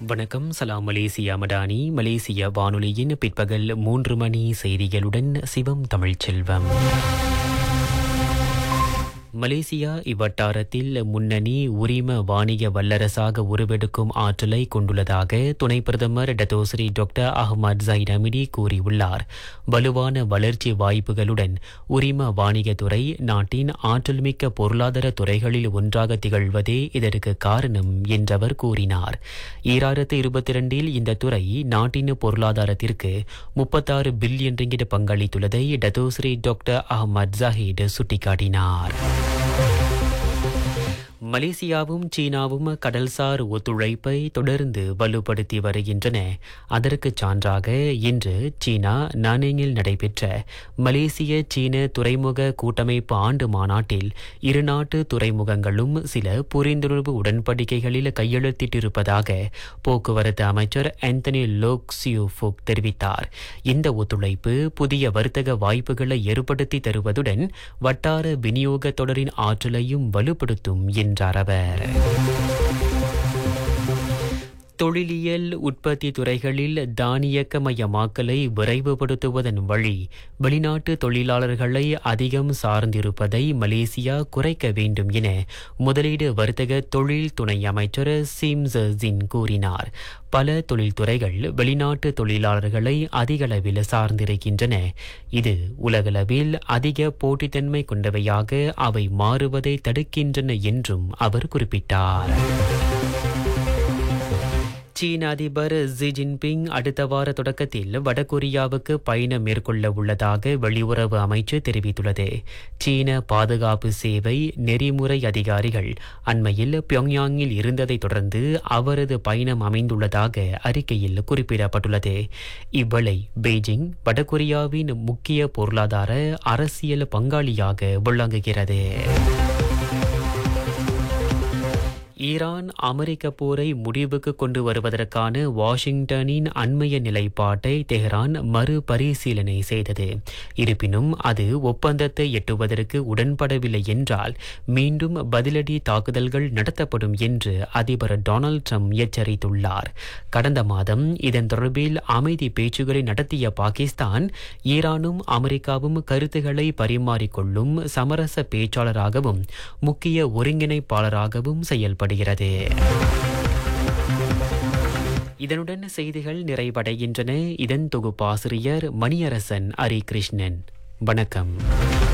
வணக்கம் சலாம் மலேசியா மடானி மலேசிய வானொலியின் பிற்பகல் மூன்று மணி செய்திகளுடன் சிவம் தமிழ்ச்செல்வம் மலேசியா இவ்வட்டாரத்தில் முன்னணி உரிம வாணிக வல்லரசாக உருவெடுக்கும் ஆற்றலை கொண்டுள்ளதாக துணை பிரதமர் Datuk Seri doctor Ahmad Zahid Hamidi கூறியுள்ளார் வலுவான வளர்ச்சி வாய்ப்புகளுடன் உரிம வாணிகத்துறை நாட்டின் ஆற்றல்மிக்க பொருளாதார துறைகளில் ஒன்றாக திகழ்வதே இதற்கு காரணம் என்றவர் கூறினார் ஈராயிரத்து இருபத்தி இரண்டில் இந்த துறை நாட்டின் பொருளாதாரத்திற்கு முப்பத்தாறு பில்லியன் ரிங்கிட் பங்களித்துள்ளதை டத்தோஸ்ரீ டாக்டர் அகமது ஜஹீட் சுட்டிக்காட்டினார் மலேசியாவும் சீனாவும் கடல்சார் ஒத்துழைப்பை தொடர்ந்து வலுப்படுத்தி வருகின்றன அதற்கு சான்றாக இன்று சீனா நானிங்கில் நடைபெற்ற மலேசிய சீன துறைமுக கூட்டமைப்பு ஆண்டு மாநாட்டில் இரு நாட்டு துறைமுகங்களும் சில புரிந்துணர்வு உடன்படிக்கைகளில் கையெழுத்திட்டிருப்பதாக போக்குவரத்து அமைச்சர் ஆந்தனி லோக் சியூஃபுக் தெரிவித்தார் இந்த ஒத்துழைப்பு புதிய வர்த்தக வாய்ப்புகளை ஏற்படுத்தி தருவதுடன் வட்டார விநியோக தொடரின் ஆற்றலையும் வலுப்படுத்தும் என்றார் அவர் தொழிலியல் உற்பத்தி துறைகளில் தானியக்கமயமாக்கலை விரைவுபடுத்துவதன் வழி வெளிநாட்டு தொழிலாளர்களை அதிகம் சார்ந்திருப்பதை மலேசியா குறைக்க வேண்டும் என முதலீடு வர்த்தக தொழில் துணை அமைச்சர் சிம்ஸின் கூறினார் பல தொழில்துறைகள் வெளிநாட்டு தொழிலாளர்களை அதிகளவில் சார்ந்திருக்கின்றன இது உலகளவில் அதிக போட்டித்தன்மை கொண்டவையாக அவை மாறுவதை தடுக்கின்றன என்றும் அவர் குறிப்பிட்டார் சீன அதிபர் ஜி ஜின்பிங் அடுத்த வார தொடக்கத்தில் வடகொரியாவுக்கு பயணம் மேற்கொள்ள உள்ளதாக வெளியுறவு அமைச்சு தெரிவித்துள்ளது சீன பாதுகாப்பு சேவை நெறிமுறை அதிகாரிகள் அண்மையில் பியோங்யாங்கில் இருந்ததை தொடர்ந்து அவரது பயணம் அமைந்துள்ளதாக அறிக்கையில் குறிப்பிடப்பட்டுள்ளது இவ்வளை பெய்ஜிங் வடகொரியாவின் முக்கிய பொருளாதார அரசியல் பங்காளியாக விளங்குகிறது ஈரான் அமெரிக்க போரை முடிவுக்கு கொண்டு வருவதற்கான வாஷிங்டனின் அண்மைய நிலைப்பாட்டை தெஹ்ரான் மறுபரிசீலனை செய்தது இருப்பினும் அது ஒப்பந்தத்தை எட்டுவதற்கு உடன்படவில்லை என்றால் மீண்டும் பதிலடி தாக்குதல்கள் நடத்தப்படும் என்று அதிபர் டொனால்ட் ட்ரம்ப் எச்சரித்துள்ளார் கடந்த மாதம் இதன் தொடர்பில் அமைதி பேச்சுக்களை நடத்திய பாகிஸ்தான் ஈரானும் அமெரிக்காவும் கருத்துக்களை பரிமாறிக்கொள்ளும் சமரச பேச்சாளராகவும் முக்கிய ஒருங்கிணைப்பாளராகவும் செயல்படுகிறது இதனுடன் செய்திகள் நிறைவடைகின்றன இதன் தொகுப்பாசிரியர் மணியரசன் ஹரிகிருஷ்ணன் வணக்கம்